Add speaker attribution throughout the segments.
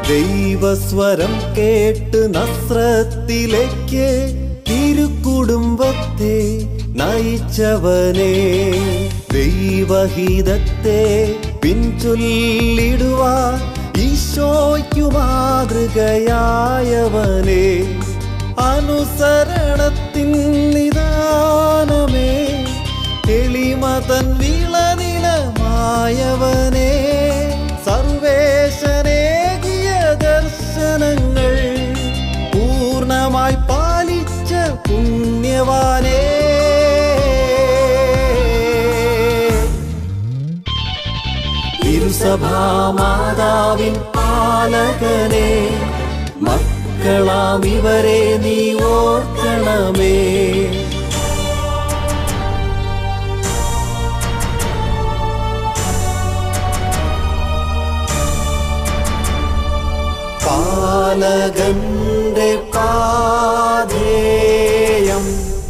Speaker 1: ദൈവസ്വരം കേട്ട് നസ്രത്തിലേക്ക് തിരുക്കുടുംബത്തെ നയിച്ചവനെ ദൈവഹിതത്തെ പിൻചൊല്ലിടുവാൻ ഈശോയ്ക്കു മാതൃകയായവനെ അനുസരണത്തിൻ നിദാനമേ എളിമതൻ വിളനിലമായവനെ സർവേശനേകിയ ദർശനങ്ങൾ പൂർണ്ണമായി പാലിച്ച പുണ്യവാനേ തിരുസഭാമാതാവിൻ പാലകനെ മക്കളാം ഇവരെ നീ ഓർക്കണമേ പാലകന്റെ പാധേയം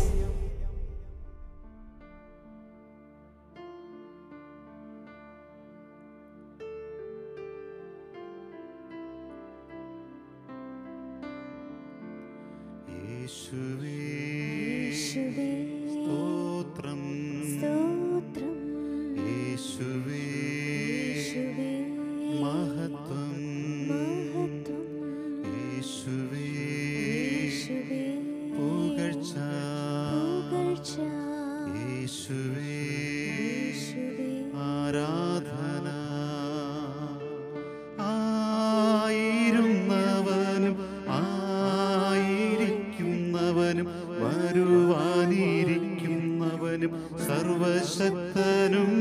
Speaker 2: യേശുവേ
Speaker 3: യേശുവേ
Speaker 2: സ്തോത്രം
Speaker 3: സ്തോത്രം
Speaker 2: യേശുവേ
Speaker 3: യേശുവേ
Speaker 2: മഹത്വം
Speaker 3: മഹത്വം
Speaker 2: യേശുവേ
Speaker 3: യേശുവേ
Speaker 2: പുകഴ്ച
Speaker 3: പുകഴ്ച
Speaker 2: യേശുവേ
Speaker 3: യേശുവേ
Speaker 2: ആരാധന ആയിരുന്നവനും ആയിരിക്കുന്നവനും വരുവാനിരിക്കുന്നവനും സർവശക്തനും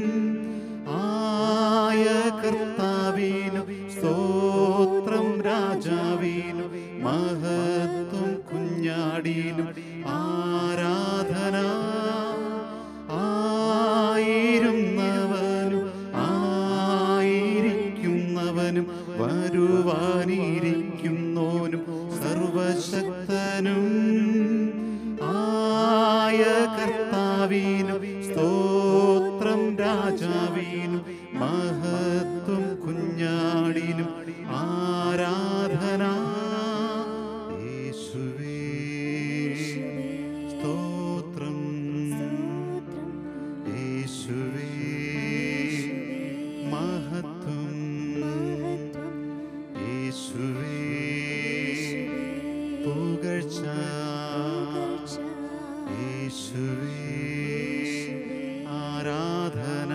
Speaker 2: ആയ കർത്താവിനും സ്തോത്രം രാജാവിനും മഹത്വം കുഞ്ഞാടിനും ആരാധന ആയിരുന്നവനും ആയിരിക്കുന്നവനും വരുവാനിരിക്കുന്നോനും സർവശക്തനും ആയ കർത്താവിനും സ്തോത്രം രാജാവിനും മഹത്വം കുഞ്ഞാടിനും ആരാധന യേശുവേ സ്തോത്രം
Speaker 3: സ്തോത്രം
Speaker 2: യേശുവേ മഹത്വം
Speaker 3: മഹത്വം
Speaker 2: യേശുവേ
Speaker 3: യേശുവേ
Speaker 2: പുകഴ്ച
Speaker 3: പുകഴ്ച
Speaker 2: യേശുവേ
Speaker 3: യേശുവേ
Speaker 2: ആരാധന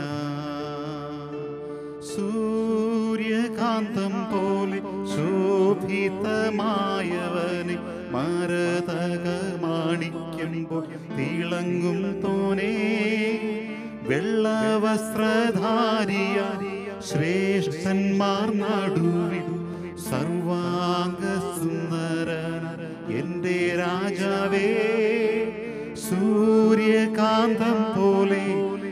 Speaker 2: സൂര്യകാന്തം പോലെ ശോഭിതമായവനെ മരതക മാണിക്കുമ്പോൾ തിളങ്ങും തോനേ വെള്ളവസ്ത്രധാരിയ ശ്രേഷ്ഠന്മാർ നടുവിൽ സർവാംഗ സുന്ദരന എന്റെ രാജാവേ സൂര്യകാന്തം പോലെ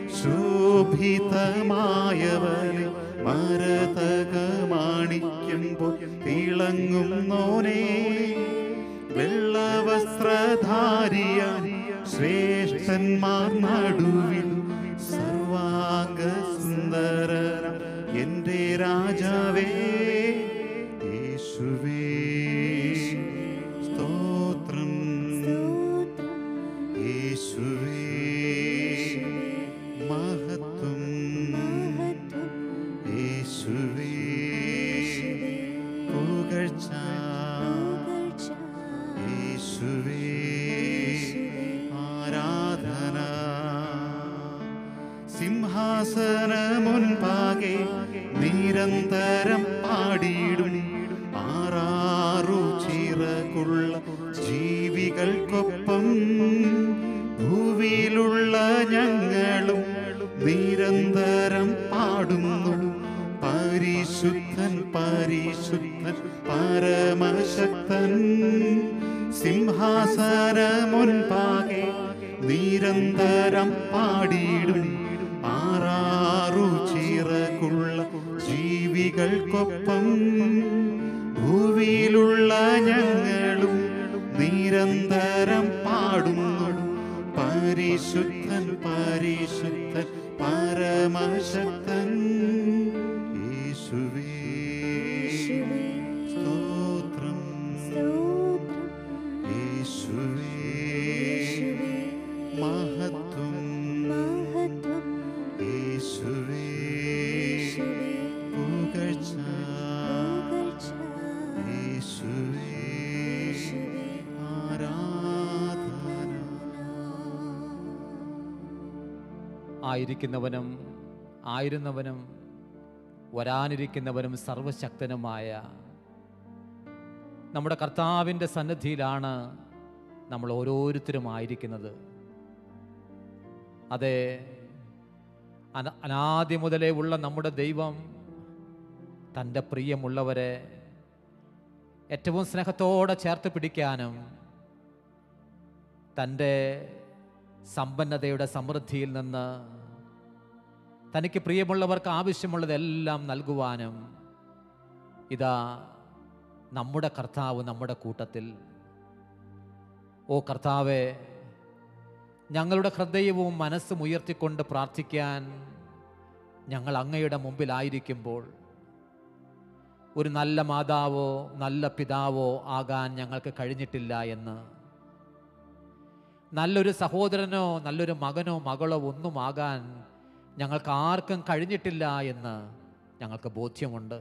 Speaker 2: ശോഭിതമായവനെ മരതക മാണിക്കുമ്പോൾ തിളങ്ങും നോനേ വെള്ളവസ്ത്രധാരിയ ശ്രേഷ്ഠന്മാർ നടുവിൽ സർവാംഗ സുന്ദരന എന്റെ രാജാവേ യേശുവേ സ്തോത്രം
Speaker 3: സ്തോത്രം
Speaker 2: യേശുവേ മഹത്വം
Speaker 3: മഹത്വം
Speaker 2: യേശുവേ
Speaker 3: യേശുവേ
Speaker 2: പുകഴ്ച
Speaker 3: പുകഴ്ച
Speaker 2: യേശുവേ
Speaker 3: യേശുവേ
Speaker 2: ആരാധന സിംഹാസന മുൻപാകെ നിരന്തരം പാടിയിടും ആറാറു ചിറകുള്ള ജീവികൾക്കൊപ്പം ഭൂവിയിലുള്ള ഞങ്ങളും നിരന്തരം പാടുന്നു പരിശുദ്ധൻ പരിശുദ്ധൻ പരമശക്തൻ സിംഹാസന മുൻപാകെ നിരന്തരം പാടിയിടും ആറാറു ചിറകുള്ള ജീവികൾക്കൊപ്പം ഭൂവിയിലുള്ള ഞങ്ങളും നിരന്തരം പാടുന്നു പരിശുദ്ധൻ പരിശുദ്ധൻ പരമശക്തൻ യേശുവേ
Speaker 3: യേശുവേ
Speaker 4: ആയിരിക്കുന്നവനും ആയിരുന്നവനും വരാനിരിക്കുന്നവനും സർവശക്തനുമായ നമ്മുടെ കർത്താവിൻ്റെ സന്നിധിയിലാണ് നമ്മൾ ഓരോരുത്തരും ആയിരിക്കുന്നത് അതെ അന അനാദ്യം മുതലേ ഉള്ള നമ്മുടെ ദൈവം തൻ്റെ പ്രിയമുള്ളവരെ ഏറ്റവും സ്നേഹത്തോടെ ചേർത്ത് പിടിക്കാനും തൻ്റെ സമ്പന്നതയുടെ സമൃദ്ധിയിൽ നിന്ന് തനിക്ക് പ്രിയമുള്ളവർക്ക് ആവശ്യമുള്ളതെല്ലാം നൽകുവാനും ഇതാ നമ്മുടെ കർത്താവ് നമ്മുടെ കൂട്ടത്തിൽ ഓ കർത്താവെ ഞങ്ങളുടെ ഹൃദയവും മനസ്സും ഉയർത്തിക്കൊണ്ട് പ്രാർത്ഥിക്കാൻ ഞങ്ങൾ അങ്ങയുടെ മുമ്പിലായിരിക്കുമ്പോൾ ഒരു നല്ല മാതാവോ നല്ല പിതാവോ ആകാൻ ഞങ്ങൾക്ക് കഴിഞ്ഞിട്ടില്ല എന്ന് നല്ലൊരു സഹോദരനോ നല്ലൊരു മകനോ മകളോ ഒന്നും ആകാൻ ഞങ്ങൾക്ക് ആർക്കും കഴിഞ്ഞിട്ടില്ല എന്ന് ഞങ്ങൾക്ക് ബോധ്യമുണ്ട്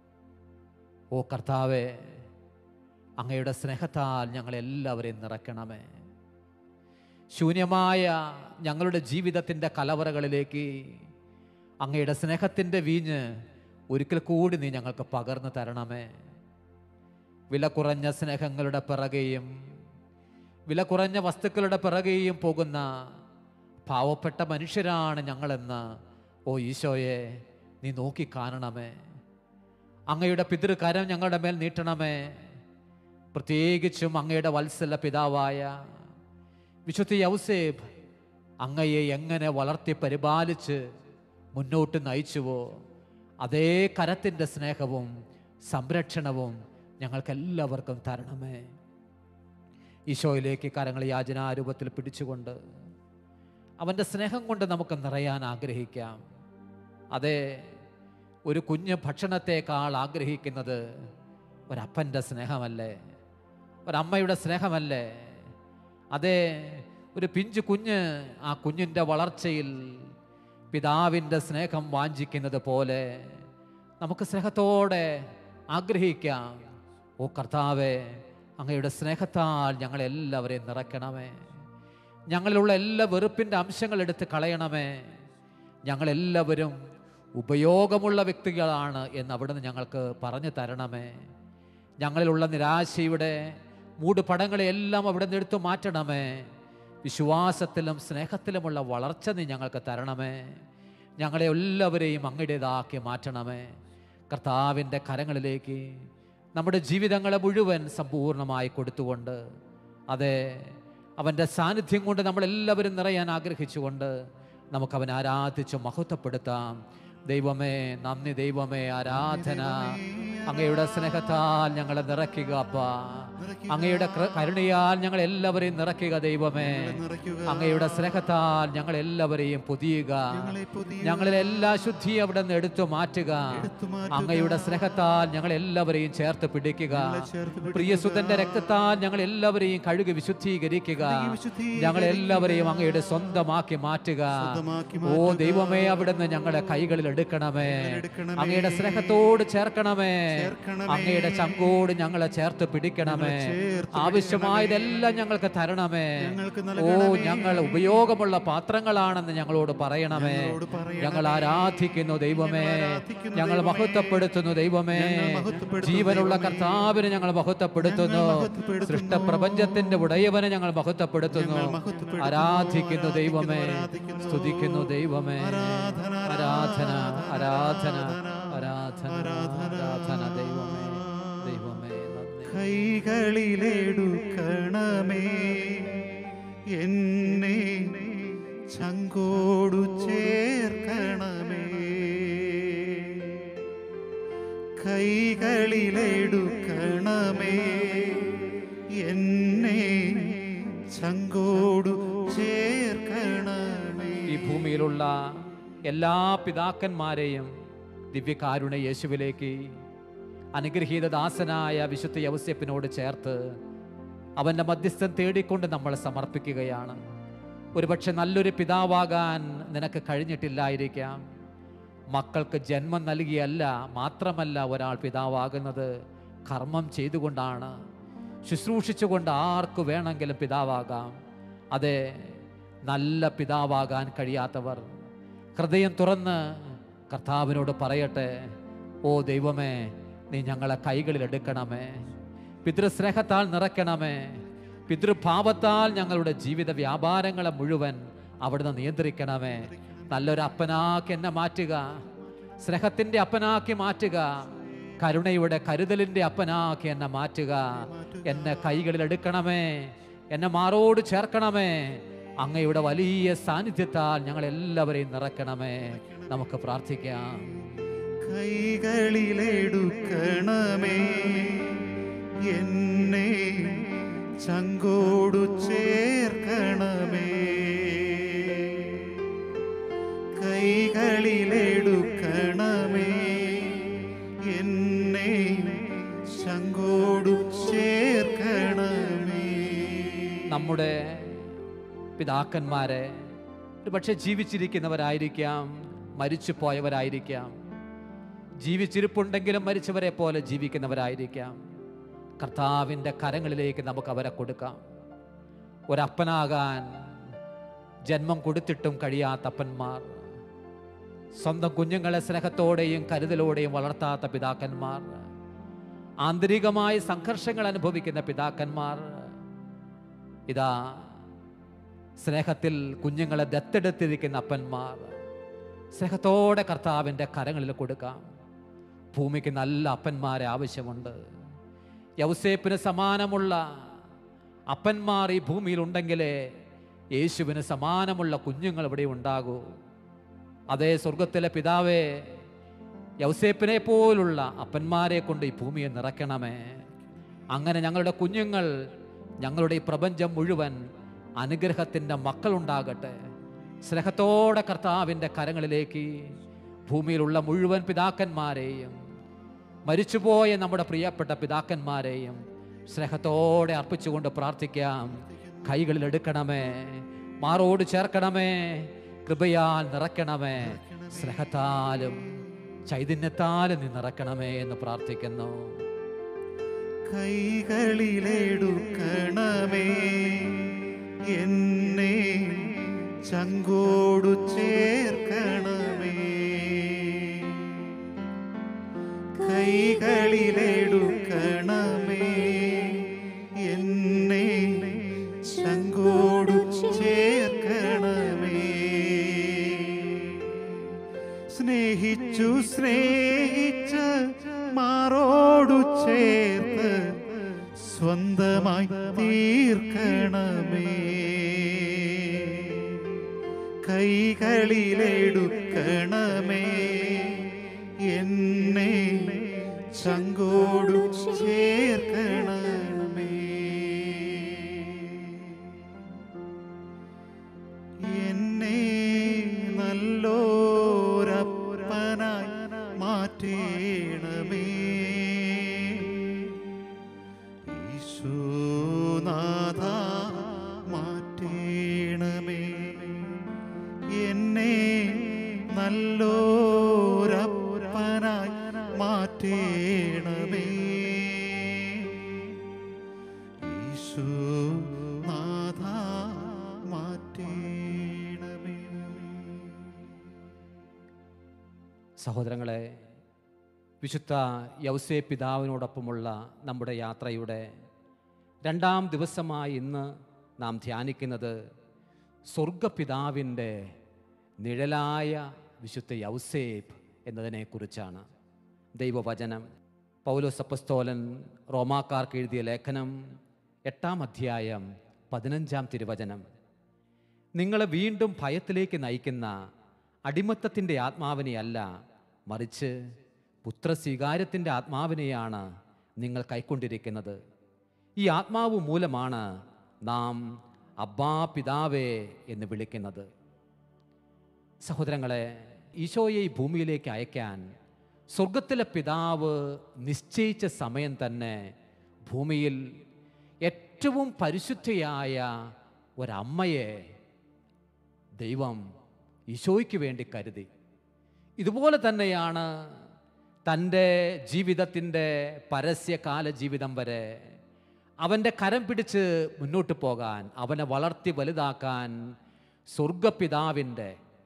Speaker 4: ഓ കർത്താവെ അങ്ങയുടെ സ്നേഹത്താൽ ഞങ്ങളെല്ലാവരെയും നിറയ്ക്കണമേ ശൂന്യമായ ഞങ്ങളുടെ ജീവിതത്തിൻ്റെ കലവറകളിലേക്ക് അങ്ങയുടെ സ്നേഹത്തിൻ്റെ വീഞ്ഞ് ഒരിക്കൽ കൂടി നീ ഞങ്ങൾക്ക് പകർന്നു തരണമേ വില കുറഞ്ഞ സ്നേഹങ്ങളുടെ പിറകെയും വില കുറഞ്ഞ വസ്തുക്കളുടെ പിറകെയും പോകുന്ന പാവപ്പെട്ട മനുഷ്യരാണ് ഞങ്ങളെന്ന് ഓ ഈശോയെ നീ നോക്കി കാണണമേ അങ്ങയുടെ പിതൃകരം ഞങ്ങളുടെ മേൽ നീട്ടണമേ പ്രത്യേകിച്ചും അങ്ങയുടെ വത്സല പിതാവായ വിശുദ്ധ യൗസേബ് അങ്ങയെ എങ്ങനെ വളർത്തി പരിപാലിച്ച് മുന്നോട്ട് നയിച്ചുവോ അതേ കരത്തിൻ്റെ സ്നേഹവും സംരക്ഷണവും ഞങ്ങൾക്കെല്ലാവർക്കും തരണമേ ഈശോയിലേക്ക് കരങ്ങൾ യാചനാരൂപത്തിൽ പിടിച്ചുകൊണ്ട് അവൻ്റെ സ്നേഹം കൊണ്ട് നമുക്ക് നിറയാൻ ആഗ്രഹിക്കാം അതെ ഒരു കുഞ്ഞ് ഭക്ഷണത്തേക്കാൾ ആഗ്രഹിക്കുന്നത് ഒരപ്പൻ്റെ സ്നേഹമല്ലേ ഒരമ്മയുടെ സ്നേഹമല്ലേ അതെ ഒരു പിഞ്ചു കുഞ്ഞ് ആ കുഞ്ഞിൻ്റെ വളർച്ചയിൽ പിതാവിൻ്റെ സ്നേഹം വാഞ്ചിക്കുന്നത് പോലെ നമുക്ക് സ്നേഹത്തോടെ ആഗ്രഹിക്കാം ഓ കർത്താവെ അങ്ങയുടെ സ്നേഹത്താൽ ഞങ്ങളെല്ലാവരെയും നിറയ്ക്കണമേ ഞങ്ങളിലുള്ള എല്ലാ വെറുപ്പിൻ്റെ അംശങ്ങൾ എടുത്ത് കളയണമേ ഞങ്ങളെല്ലാവരും ഉപയോഗമുള്ള വ്യക്തികളാണ് എന്ന് അവിടുന്ന് ഞങ്ങൾക്ക് പറഞ്ഞു തരണമേ ഞങ്ങളിലുള്ള നിരാശയുടെ മൂടുപടങ്ങളെയെല്ലാം അവിടെ നിന്ന് എടുത്തു മാറ്റണമേ വിശ്വാസത്തിലും സ്നേഹത്തിലുമുള്ള വളർച്ച നീ ഞങ്ങൾക്ക് തരണമേ ഞങ്ങളെ എല്ലാവരെയും അങ്ങയുടേതാക്കി മാറ്റണമേ കർത്താവിൻ്റെ കരങ്ങളിലേക്ക് നമ്മുടെ ജീവിതങ്ങളെ മുഴുവൻ സമ്പൂർണ്ണമായി കൊടുത്തുകൊണ്ട് അതെ അവൻ്റെ സാന്നിധ്യം കൊണ്ട് നമ്മളെല്ലാവരും നിറയാൻ ആഗ്രഹിച്ചുകൊണ്ട് നമുക്കവനെ ആരാധിച്ച് മഹത്വപ്പെടുത്താം ദൈവമേ നന്ദി ദൈവമേ ആരാധന അങ്ങയുടെ സ്നേഹത്താൽ ഞങ്ങളെ നിറയ്ക്കുക അപ്പ അങ്ങയുടെ കൃ- കരുണയാൽ ഞങ്ങൾ എല്ലാവരെയും നിറയ്ക്കുക ദൈവമേ
Speaker 2: നിറയ്ക്കുക.
Speaker 4: അങ്ങയുടെ സ്നേഹത്താൽ ഞങ്ങൾ എല്ലാവരെയും പൊതിയുക
Speaker 2: ഞങ്ങളെ പൊതിയുക.
Speaker 4: ഞങ്ങളിലെ എല്ലാ ശുദ്ധി അവിടെ നിന്ന് എടുത്തു മാറ്റുക
Speaker 2: എടുത്തു മാറ്റുക.
Speaker 4: അങ്ങയുടെ സ്നേഹത്താൽ ഞങ്ങൾ എല്ലാവരെയും ചേർത്ത് പിടിക്കുക
Speaker 2: ഞങ്ങളെ ചേർത്ത് പിടിക്കുക.
Speaker 4: പ്രിയസുതന്റെ രക്തത്താൽ ഞങ്ങൾ എല്ലാവരെയും കഴുകി വിശുദ്ധീകരിക്കുക
Speaker 2: കഴുകി വിശുദ്ധീകരിക്കുക.
Speaker 4: ഞങ്ങൾ എല്ലാവരെയും അങ്ങയുടെ സ്വന്തമാക്കി മാറ്റുക
Speaker 2: സ്വന്തമാക്കി
Speaker 4: ഓ
Speaker 2: മാറ്റുക.
Speaker 4: ദൈവമേ അവിടുന്ന് ഞങ്ങളുടെ കൈകളിൽ എടുക്കണമേ
Speaker 2: എടുക്കണമേ.
Speaker 4: അങ്ങയുടെ സ്നേഹത്തോട് ചേർക്കണമേ
Speaker 2: ചേർക്കണമേ.
Speaker 4: അങ്ങയുടെ ചങ്കോട് ഞങ്ങളെ ചേർത്ത് പിടിക്കണമേ
Speaker 2: ചേർത്ത്
Speaker 4: ആവശ്യമായതെല്ലാം ഞങ്ങൾക്ക് തരണമേ
Speaker 2: ഞങ്ങൾക്ക്
Speaker 4: ഓ
Speaker 2: നൽകണമേ.
Speaker 4: ഞങ്ങൾ ഉപയോഗമുള്ള പാത്രങ്ങളാണെന്ന് ഞങ്ങളോട് പറയണമേ
Speaker 2: ഞങ്ങളോട് പറയണമേ.
Speaker 4: ഞങ്ങൾ ആരാധിക്കുന്നു ദൈവമേ
Speaker 2: ഞങ്ങൾ ആരാധിക്കുന്നു
Speaker 4: ഞങ്ങൾ
Speaker 2: ദൈവമേ.
Speaker 4: മഹത്വപ്പെടുത്തുന്നു ദൈവമേ
Speaker 2: ഞങ്ങൾ മഹത്വപ്പെടുത്തുന്നു
Speaker 4: ജീവനുള്ള
Speaker 2: ദൈവമേ.
Speaker 4: കർത്താവിനെ ഞങ്ങൾ മഹത്വപ്പെടുത്തുന്നു
Speaker 2: ഞങ്ങൾ മഹത്വപ്പെടുത്തുന്നു.
Speaker 4: സൃഷ്ടപ്രപഞ്ചത്തിന്റെ ഉടയവനെ ഞങ്ങൾ മഹത്വപ്പെടുത്തുന്നു
Speaker 2: ഞങ്ങൾ മഹത്വപ്പെടുത്തുന്നു.
Speaker 4: ആരാധിക്കുന്നു ദൈവമേ
Speaker 2: ആരാധിക്കുന്നു.
Speaker 4: സ്തുതിക്കുന്നു ദൈവമേ
Speaker 2: ആരാധന,
Speaker 4: ആരാധന ആരാധന
Speaker 2: ആരാധന,
Speaker 4: ആരാധന ആരാധന ദൈവമേ ദൈവമേ നന്ദി
Speaker 2: കൈകളിലെടുക്കണമേ എന്നെ ചങ്കോടു ചേർക്കണമേ കൈകളിലെടുക്കണമേ എന്നെ ചങ്കോടു ചേർക്കണമേ
Speaker 4: ഈ ഭൂമിയിലുള്ള എല്ലാ പിതാക്കന്മാരെയും ദിവ്യകാരുണ യേശുവിലേക്ക് അനുഗ്രഹീത ദാസനായ വിശുദ്ധ യവസ്യപ്പിനോട് ചേർത്ത് അവൻ്റെ മധ്യസ്ഥം തേടിക്കൊണ്ട് നമ്മൾ സമർപ്പിക്കുകയാണ് ഒരുപക്ഷെ നല്ലൊരു പിതാവാകാൻ നിനക്ക് കഴിഞ്ഞിട്ടില്ലായിരിക്കാം മക്കൾക്ക് ജന്മം നൽകിയല്ല മാത്രമല്ല ഒരാൾ പിതാവാകുന്നത് കർമ്മം ചെയ്തുകൊണ്ടാണ് ശുശ്രൂഷിച്ചുകൊണ്ട് ആർക്ക് വേണമെങ്കിലും പിതാവാകാം അതെ നല്ല പിതാവാകാൻ കഴിയാത്തവർ ഹൃദയം തുറന്ന് കർത്താവിനോട് പറയട്ടെ ഓ ദൈവമേ നീ ഞങ്ങളെ കൈകളിൽ എടുക്കണമേ പിതൃസ്നേഹത്താൽ നിറയ്ക്കണമേ പിതൃഭാവത്താൽ ഞങ്ങളുടെ ജീവിത വ്യാപാരങ്ങളെ മുഴുവൻ അവിടുന്ന് നിയന്ത്രിക്കണമേ നല്ലൊരു അപ്പനാക്കി എന്നെ മാറ്റുക സ്നേഹത്തിൻ്റെ അപ്പനാക്കി മാറ്റുക കരുണയുടെ കരുതലിൻ്റെ അപ്പനാക്കി എന്നെ മാറ്റുക എന്നെ കൈകളിൽ എടുക്കണമേ എന്നെ മാറോട് ചേർക്കണമേ അങ്ങയുടെ വലിയ സാന്നിധ്യത്താൽ ഞങ്ങൾ എല്ലാവരെയും നിറയ്ക്കണമേ നമുക്ക് പ്രാർത്ഥിക്കാം
Speaker 2: കൈകളിലെടുക്കണമേ എന്നെ ചങ്കോടു ചേർക്കണമേ കൈകളിലെടുക്കണമേ എന്നെ ചങ്കോടു ചേർക്കണമേ
Speaker 4: നമ്മുടെ പിതാക്കന്മാരെ ഒരു പക്ഷെ ജീവിച്ചിരിക്കുന്നവരായിരിക്കാം മരിച്ചു പോയവരായിരിക്കാം ജീവിച്ചിരിപ്പുണ്ടെങ്കിലും മരിച്ചവരെ പോലെ ജീവിക്കുന്നവരായിരിക്കാം കർത്താവിൻ്റെ കരങ്ങളിലേക്ക് നമുക്ക് അവരെ കൊടുക്കാം ഒരപ്പനാകാൻ ജന്മം കൊടുത്തിട്ടും കഴിയാത്ത അപ്പന്മാർ സ്വന്തം കുഞ്ഞുങ്ങളെ സ്നേഹത്തോടെയും കരുതലോടെയും വളർത്താത്ത പിതാക്കന്മാർ ആന്തരികമായ സംഘർഷങ്ങൾ അനുഭവിക്കുന്ന പിതാക്കന്മാർ ഇതാ സ്നേഹത്തിൽ കുഞ്ഞുങ്ങളെ ദത്തെടുത്തിരിക്കുന്ന അപ്പന്മാർ സ്നേഹത്തോടെ കർത്താവിൻ്റെ കരങ്ങളിൽ കൊടുക്കാം ഭൂമിക്ക് നല്ല അപ്പന്മാരെ ആവശ്യമുണ്ട് യൗസേപ്പിന് സമാനമുള്ള അപ്പന്മാർ ഈ ഭൂമിയിൽ ഉണ്ടെങ്കിലേ യേശുവിന് സമാനമുള്ള കുഞ്ഞുങ്ങൾ ഇവിടെ ഉണ്ടാകൂ അതേ സ്വർഗത്തിലെ പിതാവേ യൗസേപ്പിനെ പോലുള്ള അപ്പന്മാരെ കൊണ്ട് ഈ ഭൂമിയെ നിറയ്ക്കണമേ അങ്ങനെ ഞങ്ങളുടെ കുഞ്ഞുങ്ങൾ ഞങ്ങളുടെ ഈ പ്രപഞ്ചം മുഴുവൻ അനുഗ്രഹത്തിൻ്റെ മക്കളുണ്ടാകട്ടെ സ്നേഹത്തോടെ കർത്താവിൻ്റെ കരങ്ങളിലേക്ക് ഭൂമിയിലുള്ള മുഴുവൻ പിതാക്കന്മാരെയും മരിച്ചുപോയ നമ്മുടെ പ്രിയപ്പെട്ട പിതാക്കന്മാരെയും സ്നേഹത്തോടെ അർപ്പിച്ചുകൊണ്ട് പ്രാർത്ഥിക്കാം കൈകളിൽ എടുക്കണമേ മാറോട് ചേർക്കണമേ കൃപയാൽ നിറയ്ക്കണമേ സ്നേഹത്താലും ചൈതന്യത്താലും നീ നിറയ്ക്കണമേ എന്ന് പ്രാർത്ഥിക്കുന്നു
Speaker 2: കൈകളിലെടുക്കണമേ എന്നെ ചങ്കോടു ചേർക്കണമേ കൈകളിലെടുക്കണമേ എന്നെ ചങ്കോടു ചേർക്കണമേ സ്നേഹിച്ചു സ്നേഹിച്ച് മാറോടു ചേർത്ത് സ്വന്തമായി തീർക്കണമേ കൈകളിലെടുക്കണമേ എന്നെ ചങ്കോടു ചേർക്കണമേ എന്നെ നല്ലോരപ്പനായി മാറ്റേണമേ ഈശോനാഥ മാറ്റേണമേ എന്നെ നല്ലോരപ്പനായി മാറ്റേണമേ ഈശോനാഥ മാറ്റേണമേ
Speaker 4: സഹോദരങ്ങളെ വിശുദ്ധ യൗസേ പിതാവിനോടൊപ്പമുള്ള നമ്മുടെ യാത്രയുടെ രണ്ടാം ദിവസമായി ഇന്ന് നാം ധ്യാനിക്കുന്നത് സ്വർഗപിതാവിൻ്റെ നിഴലായ വിശുദ്ധ യൗസേപ്പ് എന്നതിനെക്കുറിച്ചാണ് ദൈവവചനം പൗലോസ് അപ്പസ്തോലൻ റോമാക്കാർക്ക് എഴുതിയ ലേഖനം എട്ടാം അധ്യായം പതിനഞ്ചാം തിരുവചനം നിങ്ങളെ വീണ്ടും ഭയത്തിലേക്ക് നയിക്കുന്ന അടിമത്തത്തിൻ്റെ ആത്മാവിനെയല്ല മറിച്ച് പുത്രസ്വീകാര്യത്തിൻ്റെ ആത്മാവിനെയാണ് നിങ്ങൾ കൈക്കൊണ്ടിരിക്കുന്നത് ഈ ആത്മാവ് മൂലമാണ് നാം അബ്ബാ പിതാവേ എന്ന് വിളിക്കുന്നത് സഹോദരങ്ങളെ ഈശോയെ ഈ ഭൂമിയിലേക്ക് അയക്കാൻ സ്വർഗത്തിലെ പിതാവ് നിശ്ചയിച്ച സമയം തന്നെ ഭൂമിയിൽ ഏറ്റവും പരിശുദ്ധയായ ഒരമ്മയെ ദൈവം ഈശോയ്ക്ക് വേണ്ടി കരുതി ഇതുപോലെ തന്നെയാണ് തൻ്റെ ജീവിതത്തിൻ്റെ പരസ്യകാല ജീവിതം വരെ അവൻ്റെ കരം പിടിച്ച് മുന്നോട്ട് പോകാൻ അവനെ വളർത്തി വലുതാക്കാൻ സ്വർഗപിതാവിൻ്റെ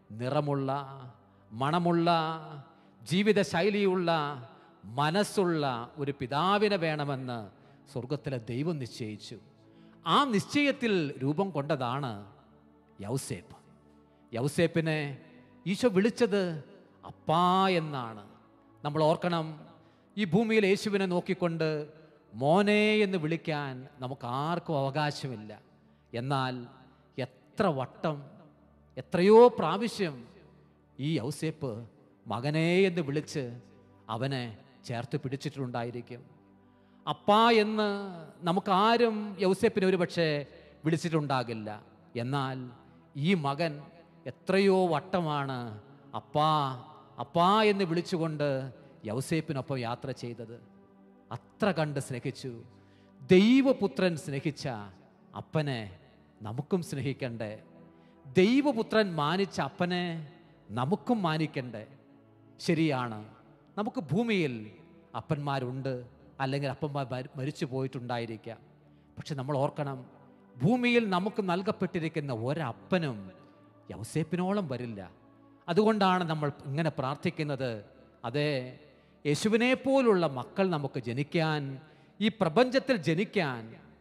Speaker 4: നിറമുള്ള മണമുള്ള ജീവിതശൈലിയുള്ള മനസ്സുള്ള ഒരു പിതാവിനെ വേണമെന്ന് സ്വർഗത്തിലെ ദൈവം നിശ്ചയിച്ചു ആ നിശ്ചയത്തിൽ രൂപം കൊണ്ടതാണ് യൗസേപ്പ് യൗസേപ്പിനെ ഈശോ വിളിച്ചത് അപ്പാ എന്നാണ് നമ്മൾ ഓർക്കണം ഈ ഭൂമിയിൽ യേശുവിനെ നോക്കിക്കൊണ്ട് മോനെ എന്ന് വിളിക്കാൻ നമുക്ക് ആർക്കും അവകാശമില്ല എന്നാൽ എത്ര വട്ടം എത്രയോ പ്രാവശ്യം ഈ യൗസേപ്പ് മകനെ എന്ന് വിളിച്ച് അവനെ ചേർത്ത് പിടിച്ചിട്ടുണ്ടായിരിക്കും അപ്പാ എന്ന് നമുക്കാരും യൗസേപ്പിനെ ഒരു പക്ഷേ വിളിച്ചിട്ടുണ്ടാകില്ല എന്നാൽ ഈ മകൻ എത്രയോ വട്ടമാണ് അപ്പാ അപ്പാ എന്ന് വിളിച്ചുകൊണ്ട് യൗസേപ്പിനൊപ്പം യാത്ര ചെയ്തത് അത്ര കണ്ട് സ്നേഹിച്ചു ദൈവപുത്രൻ സ്നേഹിച്ച അപ്പനെ നമുക്കും സ്നേഹിക്കണ്ടേ ദൈവപുത്രൻ മാനിച്ച അപ്പനെ നമുക്കും മാനിക്കണ്ടേ ശരിയാണ് നമുക്ക് ഭൂമിയിൽ അപ്പന്മാരുണ്ട് അല്ലെങ്കിൽ അപ്പന്മാർ മരി- മരിച്ചു പോയിട്ടുണ്ടായിരിക്കാം പക്ഷെ നമ്മൾ ഓർക്കണം ഭൂമിയിൽ നമുക്ക് നൽകപ്പെട്ടിരിക്കുന്ന ഒരപ്പനും യൗസേപ്പിനോളം വരില്ല അതുകൊണ്ടാണ് നമ്മൾ ഇങ്ങനെ പ്രാർത്ഥിക്കുന്നത് അതെ യേശുവിനെ പോലുള്ള മക്കൾ നമുക്ക് ജനിക്കാൻ ഈ പ്രപഞ്ചത്തിൽ ജനിക്കാൻ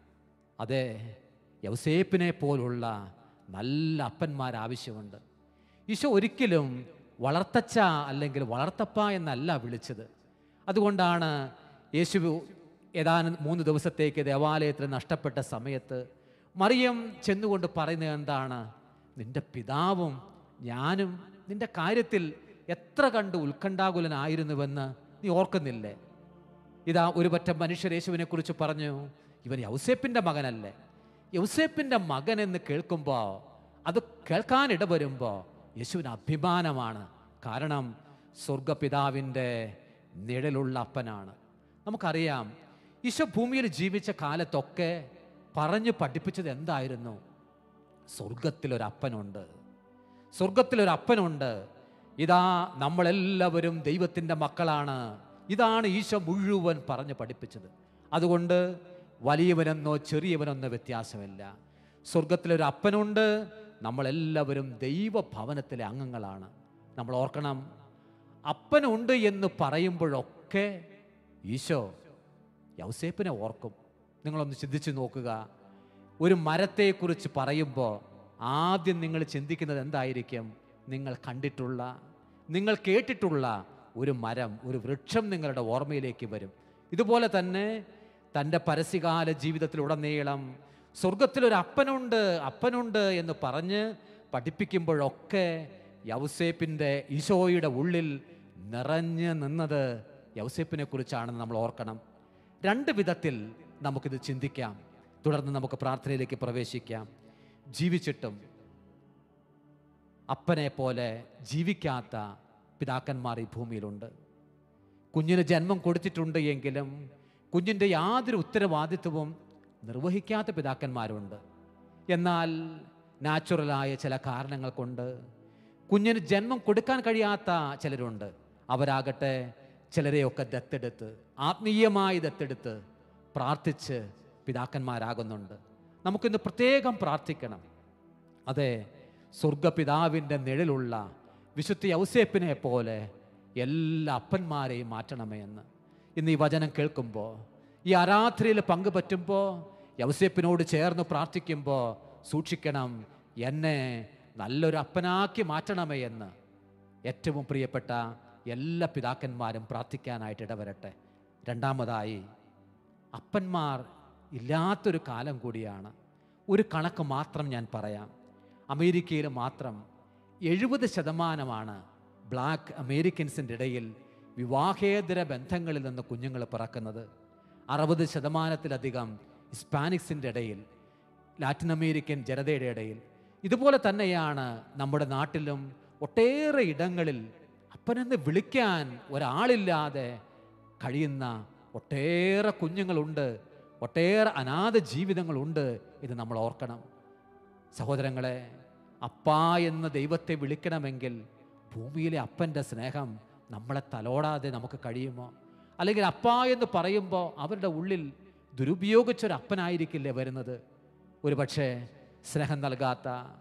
Speaker 4: അതെ യൗസേപ്പിനെ പോലുള്ള നല്ല അപ്പന്മാർ ആവശ്യമുണ്ട് ഈശോ ഒരിക്കലും വളർത്തച്ച അല്ലെങ്കിൽ വളർത്തപ്പ എന്നല്ല വിളിച്ചത് അതുകൊണ്ടാണ് യേശു ഏതാനും മൂന്ന് ദിവസത്തേക്ക് ദേവാലയത്തിൽ നഷ്ടപ്പെട്ട സമയത്ത് മറിയം ചെന്നുകൊണ്ട് പറയുന്നത് എന്താണ് നിന്റെ പിതാവും ഞാനും നിന്റെ കാര്യത്തിൽ എത്ര കണ്ട് ഉത്കണ്ഠാകുലനായിരുന്നുവെന്ന് നീ ഓർക്കുന്നില്ലേ ഇതാ ഒരു പറ്റം മനുഷ്യർ യേശുവിനെ കുറിച്ച് പറഞ്ഞു ഇവൻ യൗസേപ്പിൻ്റെ മകനല്ലേ യൗസേപ്പിൻ്റെ മകൻ എന്ന് കേൾക്കുമ്പോൾ അത് കേൾക്കാൻ ഇടവരുമ്പോൾ യേശുവിന് അഭിമാനമാണ് കാരണം സ്വർഗപിതാവിൻ്റെ നിഴലുള്ള അപ്പനാണ് നമുക്കറിയാം ഈശോ ഭൂമിയിൽ ജീവിച്ച കാലത്തൊക്കെ പറഞ്ഞു പഠിപ്പിച്ചത് എന്തായിരുന്നു സ്വർഗത്തിലൊരപ്പനുണ്ട് സ്വർഗത്തിലൊരപ്പനുണ്ട് ഇതാ നമ്മളെല്ലാവരും ദൈവത്തിൻ്റെ മക്കളാണ് ഇതാണ് ഈശോ മുഴുവൻ പറഞ്ഞ് പഠിപ്പിച്ചത് അതുകൊണ്ട് വലിയവനെന്നോ ചെറിയവനെന്നോ വ്യത്യാസമില്ല സ്വർഗത്തിലൊരു അപ്പനുണ്ട് നമ്മളെല്ലാവരും ദൈവഭവനത്തിലെ അംഗങ്ങളാണ് നമ്മൾ ഓർക്കണം അപ്പനുണ്ട് എന്ന് പറയുമ്പോഴൊക്കെ ഈശോ യൗസേപ്പിനെ ഓർക്കും നിങ്ങളൊന്ന് ചിന്തിച്ചു നോക്കുക ഒരു മരത്തെക്കുറിച്ച് പറയുമ്പോൾ ആദ്യം നിങ്ങൾ ചിന്തിക്കുന്നത് എന്തായിരിക്കും നിങ്ങൾ കണ്ടിട്ടുള്ള നിങ്ങൾ കേട്ടിട്ടുള്ള ഒരു മരം ഒരു വൃക്ഷം നിങ്ങളുടെ ഓർമ്മയിലേക്ക് വരും ഇതുപോലെ തന്നെ തൻ്റെ പരസ്യകാല ജീവിതത്തിലുടനീളം സ്വർഗത്തിലൊരു അപ്പനുണ്ട് അപ്പനുണ്ട് എന്ന് പറഞ്ഞ് പഠിപ്പിക്കുമ്പോഴൊക്കെ യൗസേപ്പിൻ്റെ ഈശോയുടെ ഉള്ളിൽ നിറഞ്ഞു നിന്നത് യൗസേപ്പിനെ കുറിച്ചാണെന്ന് നമ്മൾ ഓർക്കണം രണ്ട് വിധത്തിൽ നമുക്കിത് ചിന്തിക്കാം തുടർന്ന് നമുക്ക് പ്രാർത്ഥനയിലേക്ക് പ്രവേശിക്കാം ജീവിച്ചിട്ടും അപ്പനെ പോലെ ജീവിക്കാത്ത പിതാക്കന്മാർ ഈ ഭൂമിയിലുണ്ട് കുഞ്ഞിന് ജന്മം കൊടുത്തിട്ടുണ്ട് എങ്കിലും കുഞ്ഞിൻ്റെ യാതൊരു ഉത്തരവാദിത്വവും നിർവഹിക്കാത്ത പിതാക്കന്മാരുണ്ട് എന്നാൽ നാച്ചുറലായ ചില കാരണങ്ങൾ കൊണ്ട് കുഞ്ഞിന് ജന്മം കൊടുക്കാൻ കഴിയാത്ത ചിലരുണ്ട് അവരാകട്ടെ ചിലരെയൊക്കെ ദത്തെടുത്ത് ആത്മീയമായി ദത്തെടുത്ത് പ്രാർത്ഥിച്ച് പിതാക്കന്മാരാകുന്നുണ്ട് നമുക്കിന്ന് പ്രത്യേകം പ്രാർത്ഥിക്കണം അതെ സ്വർഗപിതാവിൻ്റെ നിഴലുള്ള വിശുദ്ധ യൗസേപ്പിനെ പോലെ എല്ലാ അപ്പന്മാരെയും മാറ്റണമേ എന്ന് ഇന്ന് ഈ വചനം കേൾക്കുമ്പോൾ ഈ ആരാധനയിൽ പങ്കുപറ്റുമ്പോൾ യൗസേപ്പിനോട് ചേർന്ന് പ്രാർത്ഥിക്കുമ്പോൾ സൂക്ഷിക്കണം എന്നെ നല്ലൊരു അപ്പനാക്കി മാറ്റണമേ എന്ന് ഏറ്റവും പ്രിയപ്പെട്ട എല്ലാ പിതാക്കന്മാരും പ്രാർത്ഥിക്കാനായിട്ട് ഇടവരട്ടെ രണ്ടാമതായി അപ്പന്മാർ ഇല്ലാത്തൊരു കാലം കൂടിയാണ് ഒരു കണക്ക് മാത്രം ഞാൻ പറയാം അമേരിക്കയിൽ മാത്രം എഴുപത് ശതമാനമാണ് ബ്ലാക്ക് അമേരിക്കൻസിൻ്റെ ഇടയിൽ വിവാഹേതര ബന്ധങ്ങളിൽ നിന്ന് കുഞ്ഞുങ്ങൾ പിറക്കുന്നത് അറുപത് ശതമാനത്തിലധികം ഹിസ്പാനിക്സിൻ്റെ ഇടയിൽ ലാറ്റിൻ അമേരിക്കൻ ജനതയുടെ ഇടയിൽ ഇതുപോലെ തന്നെയാണ് നമ്മുടെ നാട്ടിലും ഒട്ടേറെ ഇടങ്ങളിൽ അപ്പനെന്ന് വിളിക്കാൻ ഒരാളില്ലാതെ കഴിയുന്ന ഒട്ടേറെ കുഞ്ഞുങ്ങളുണ്ട് ഒട്ടേറെ അനാഥ ജീവിതങ്ങളുണ്ട് ഇത് നമ്മൾ ഓർക്കണം സഹോദരങ്ങളെ അപ്പാ എന്ന് ദൈവത്തെ വിളിക്കണമെങ്കിൽ ഭൂമിയിലെ അപ്പൻ്റെ സ്നേഹം നമ്മളെ തലോടാതെ നമുക്ക് കഴിയുമോ അല്ലെങ്കിൽ അപ്പാ എന്ന് പറയുമ്പോൾ അവരുടെ ഉള്ളിൽ ദുരുപയോഗിച്ചൊരു അപ്പനായിരിക്കില്ലേ വരുന്നത് ഒരു പക്ഷേ സ്നേഹം നൽകാത്ത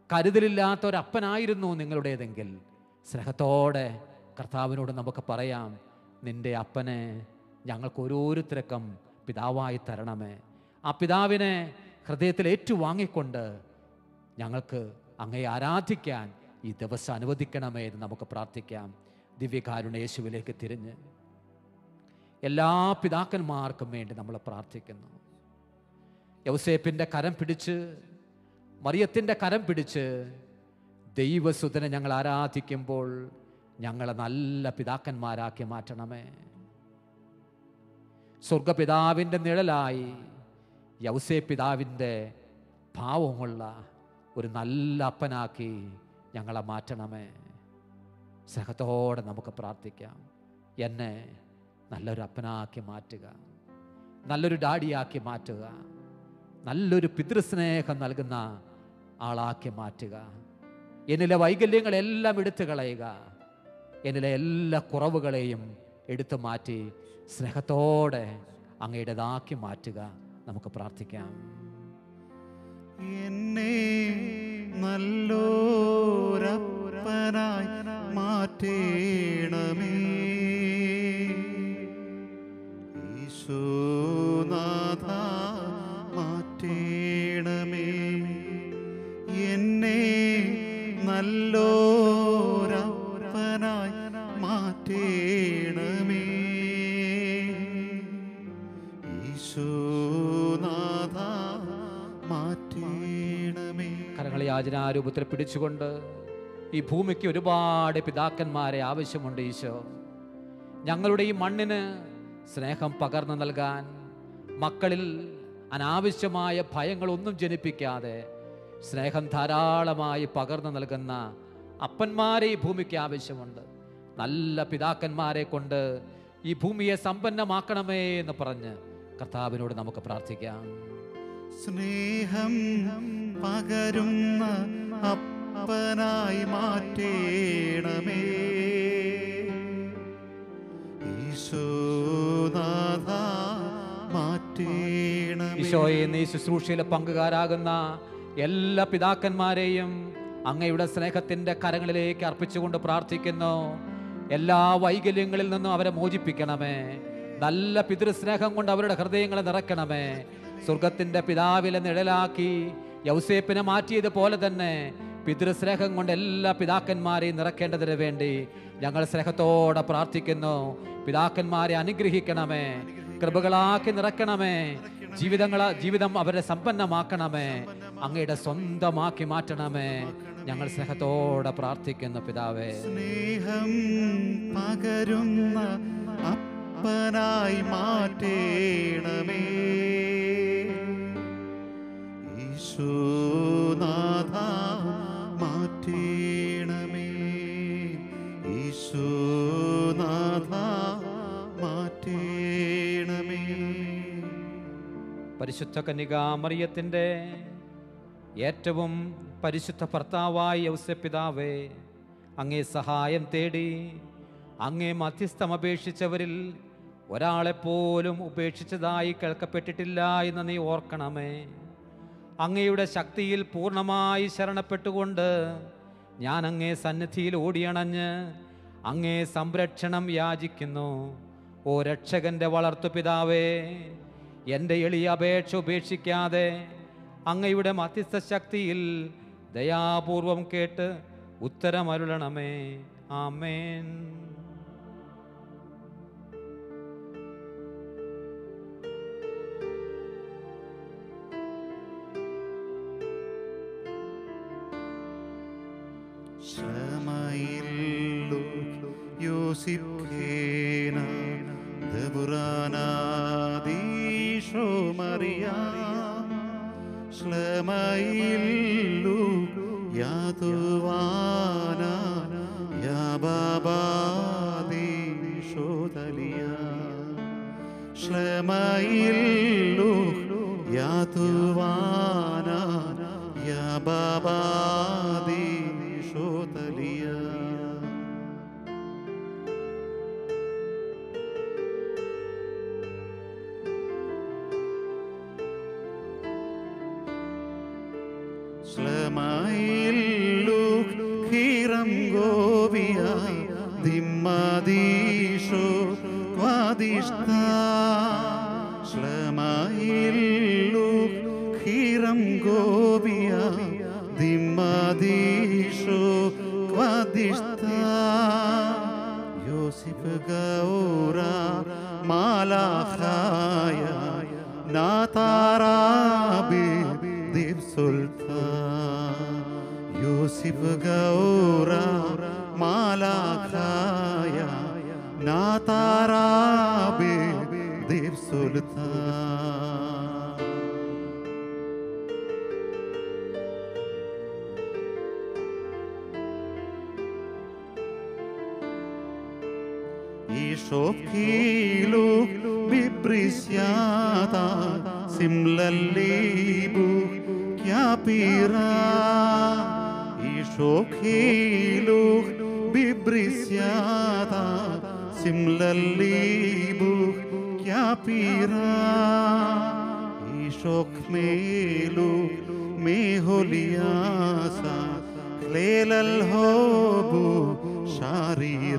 Speaker 4: കരുതലില്ലാത്ത ഒരപ്പനായിരുന്നു നിങ്ങളുടേതെങ്കിൽ സ്നേഹത്തോടെ കർത്താവിനോട് നമുക്ക് പറയാം നിന്റെ അപ്പനെ ഞങ്ങൾക്ക് ഓരോരുത്തരക്കം പിതാവായി തരണമേ ആ പിതാവിനെ ഹൃദയത്തിൽ ഏറ്റുവാങ്ങിക്കൊണ്ട് ഞങ്ങൾക്ക് അങ്ങയെ ആരാധിക്കാൻ ഈ ദിവസം അനുവദിക്കണമേ എന്ന് നമുക്ക് പ്രാർത്ഥിക്കാം ദിവ്യകാരുണ്യ യേശുവിലേക്ക് തിരിഞ്ഞ് എല്ലാ പിതാക്കന്മാർക്കും വേണ്ടി നമ്മൾ പ്രാർത്ഥിക്കുന്നു യൗസേപ്പിൻ്റെ കരം പിടിച്ച് മറിയത്തിൻ്റെ കരം പിടിച്ച് ദൈവസുതനെ ഞങ്ങൾ ആരാധിക്കുമ്പോൾ ഞങ്ങളെ നല്ല പിതാക്കന്മാരാക്കി മാറ്റണമേ സ്വർഗപിതാവിൻ്റെ നിഴലായി യൗസേ പിതാവിൻ്റെ ഭാവമുള്ള ഒരു നല്ല അപ്പനാക്കി ഞങ്ങളെ മാറ്റണമേ സ്നേഹത്തോടെ നമുക്ക് പ്രാർത്ഥിക്കാം എന്നെ നല്ലൊരു അപ്പനാക്കി മാറ്റുക നല്ലൊരു ഡാഡിയാക്കി മാറ്റുക നല്ലൊരു പിതൃസ്നേഹം നൽകുന്ന ആളാക്കി മാറ്റുക എന്നിലെ വൈകല്യങ്ങളെല്ലാം എടുത്തു കളയുക എന്നിലെ എല്ലാ കുറവുകളെയും എടുത്തു മാറ്റി സ്നേഹത്തോടെ അങ്ങയുടേതാക്കി മാറ്റുക നമുക്ക് പ്രാർത്ഥിക്കാം
Speaker 2: എന്നെ നല്ലോരപ്പനായി മാറ്റേണമേ ഈശോനാഥ മാറ്റേണമേ എന്നെ നല്ലോരപ്പനായി മാറ്റേണമേ ഈശോനാഥ മാറ്റേണമേ
Speaker 4: കരങ്ങളെ യാചനാരൂപത്തിൽ പിടിച്ചുകൊണ്ട് ഈ ഭൂമിക്ക് ഒരുപാട് പിതാക്കന്മാരെ ആവശ്യമുണ്ട് ഈശോ ഞങ്ങളുടെ ഈ മണ്ണിന് സ്നേഹം പകർന്നു നൽകാൻ മക്കളിൽ അനാവശ്യമായ ഭയങ്ങളൊന്നും ജനിപ്പിക്കാതെ സ്നേഹം ധാരാളമായി പകർന്നു നൽകുന്ന അപ്പന്മാരെ ഈ ഭൂമിക്ക് ആവശ്യമുണ്ട് നല്ല പിതാക്കന്മാരെ കൊണ്ട് ഈ ഭൂമിയെ സമ്പന്നമാക്കണമേ എന്ന് പറഞ്ഞ് കർത്താവിനോട് നമുക്ക് പ്രാർത്ഥിക്കാം
Speaker 2: സ്നേഹം പകരുന്ന അപ്പനായി മാറ്റേണമേ ഈശോനാഥ മാറ്റേണമേ
Speaker 4: ഈശോയെ നീ ശുശ്രൂഷയിലെ പങ്കുകാരാകുന്ന എല്ലാ പിതാക്കന്മാരെയും അങ്ങയുടെ സ്നേഹത്തിന്റെ കരങ്ങളിലേക്ക് അർപ്പിച്ചുകൊണ്ട് പ്രാർത്ഥിക്കുന്നു എല്ലാ വൈകല്യങ്ങളിൽ നിന്നും അവരെ മോചിപ്പിക്കണമേ നല്ല പിതൃസ്നേഹം കൊണ്ട് അവരുടെ ഹൃദയങ്ങളെ നിറയ്ക്കണമേ സ്വർഗത്തിന്റെ പിതാവിലെ നിഴലാക്കി യൗസേപ്പിനെ മാറ്റിയതുപോലെ തന്നെ പിതൃസ്നേഹം കൊണ്ട് എല്ലാ പിതാക്കന്മാരെയും നിറയ്ക്കേണ്ടതിന് വേണ്ടി ഞങ്ങൾ സ്നേഹത്തോടെ പ്രാർത്ഥിക്കുന്നു പിതാക്കന്മാരെ അനുഗ്രഹിക്കണമേ കൃപകളാക്കി നിറയ്ക്കണമേ ജീവിതങ്ങള ജീവിതം അവരെ സമ്പന്നമാക്കണമേ അങ്ങയുടെ സ്വന്തമാക്കി മാറ്റണമേ ഞങ്ങൾ സ്നേഹത്തോടെ പ്രാർത്ഥിക്കുന്നു പിതാവേ
Speaker 2: സ്നേഹം പകരുന്ന അപ്പനായി മാറ്റേണമേ ഈശോനാഥ മാറ്റേണമേ ഈശോനാഥ മാറ്റേണമേ
Speaker 4: പരിശുദ്ധ കന്യകാമറിയത്തിൻ്റെ ഏറ്റവും പരിശുദ്ധ ഭർത്താവായ യൗസപിതാവേ അങ്ങേ സഹായം തേടി അങ്ങേ മധ്യസ്ഥം അപേക്ഷിച്ചവരിൽ ഒരാളെപ്പോലും ഉപേക്ഷിച്ചതായി കേൾക്കപ്പെട്ടിട്ടില്ല എന്ന് നീ ഓർക്കണമേ അങ്ങയുടെ ശക്തിയിൽ പൂർണ്ണമായി ശരണപ്പെട്ടുകൊണ്ട് ഞാൻ അങ്ങേ സന്നിധിയിൽ ഓടിയണഞ്ഞ് അങ്ങേ സംരക്ഷണം യാചിക്കുന്നു ഓ രക്ഷകന്റെ വളർത്തു പിതാവേ എൻ്റെ എളിയ അപേക്ഷ ഉപേക്ഷിക്കാതെ അങ്ങയുടെ മധ്യസ്ഥ ശക്തിയിൽ ദയാപൂർവം കേട്ട് ഉത്തരമരുളണമേ ആമേൻ
Speaker 2: ശ്രമയില്ലു യോസിപ്പേന ദബുറാനാദീശോ മറിയ ശ്ലമയില്ലു യാതുവാന യാബാബാദീശോ തലിയ ശ്ലമയില്ലു യാതുവാന യാബാബാദീശോ തലിയ ശ്ലമയിൽ ദിമ്മദീഷോ വാദിഷ്ത ശ്ലമയില്ലു ഹിരം ഗോപിയ ദിമ്മദീഷോ വാദിഷ്ത യോസിഫ് ഗൗര മാലാഖായ നാതാറാബി ദീപ് സുൽത്താൻ യൂസിഫ് ഗൗര മാലാഖായ നാതാറാബി ദീപ് സുൽത്താൻ ഈശോക്കിലു ബിബ്രിസ്യാത സിംലല്ലീബു ക്യാപീറ ഈശോക്കിലു ബിബ്രിസ്യാത സിംലല്ലീബു ക്യാപീറ ഈശോക്മേലു മേഹൊലിയാസ ക്ലേലൽ ഹോബു ശാരീര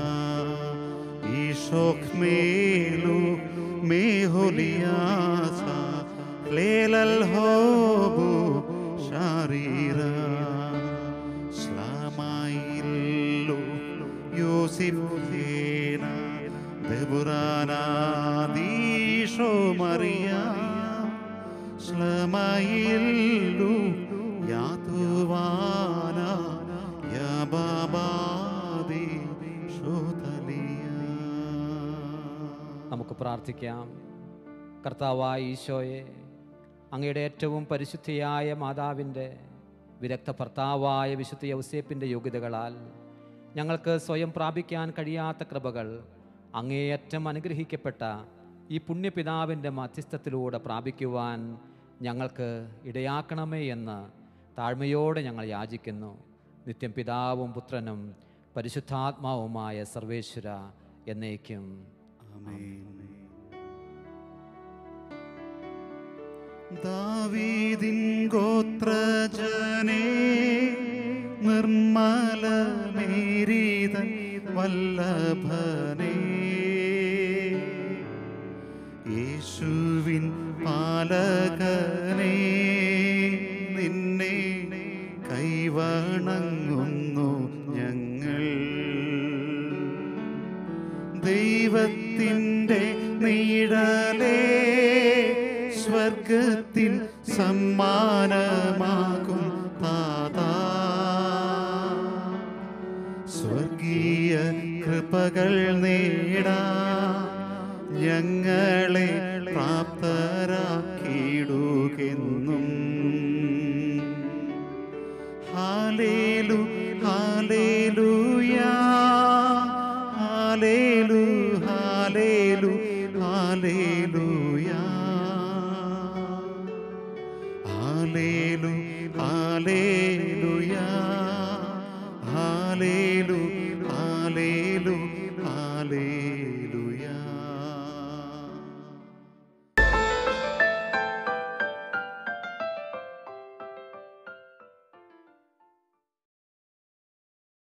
Speaker 2: ഈശോക്മേലു മേഹൊലിയാസ ക്ലേലൽ ഹോബു ശാരീര ശ്ലാമായില്ലു യോസിഫേന ദബുറാനാദീശോ മറിയ ശ്ലമയില്ലു യാതുവാന യബാബാദി ശോതലിയ
Speaker 4: നമുക്ക് പ്രാർത്ഥിക്കാം കർത്താവായ ഈശോയെ അങ്ങയുടെ ഏറ്റവും പരിശുദ്ധിയായ മാതാവിൻ്റെ വിരക്ത ഭർത്താവായ വിശുദ്ധ യൗസേപ്പിൻ്റെ യോഗ്യതകളാൽ ഞങ്ങൾക്ക് സ്വയം പ്രാപിക്കാൻ കഴിയാത്ത കൃപകൾ അങ്ങേയറ്റം അനുഗ്രഹിക്കപ്പെട്ട ഈ പുണ്യപിതാവിൻ്റെ മധ്യസ്ഥത്തിലൂടെ പ്രാപിക്കുവാൻ ഞങ്ങൾക്ക് ഇടയാക്കണമേ എന്ന് താഴ്മയോടെ ഞങ്ങൾ യാചിക്കുന്നു നിത്യം പിതാവും പുത്രനും പരിശുദ്ധാത്മാവുമായ സർവേശ്വര എന്നേക്കും
Speaker 2: ദാവീദിൻ ഗോത്രജനേ നിർമ്മല മേരീതൻ വല്ലഭനേ യേശുവിൻ പാലകനേ നിന്നെ കൈവണങ്ങുന്നു ഞങ്ങൾ ദൈവത്തിൻ്റെ നീഴലേ സ്വർഗത്തിൻ സമ്മാനമാകും താതാ സ്വർഗീയ കൃപകൾ നേടാ ഞങ്ങളെ പ്രാപ്തരാക്കിയിടുകെന്നും ഹാലേലു ഹാലേലുയാ ഹാലേലു ഹാലേലു ഹാലേലു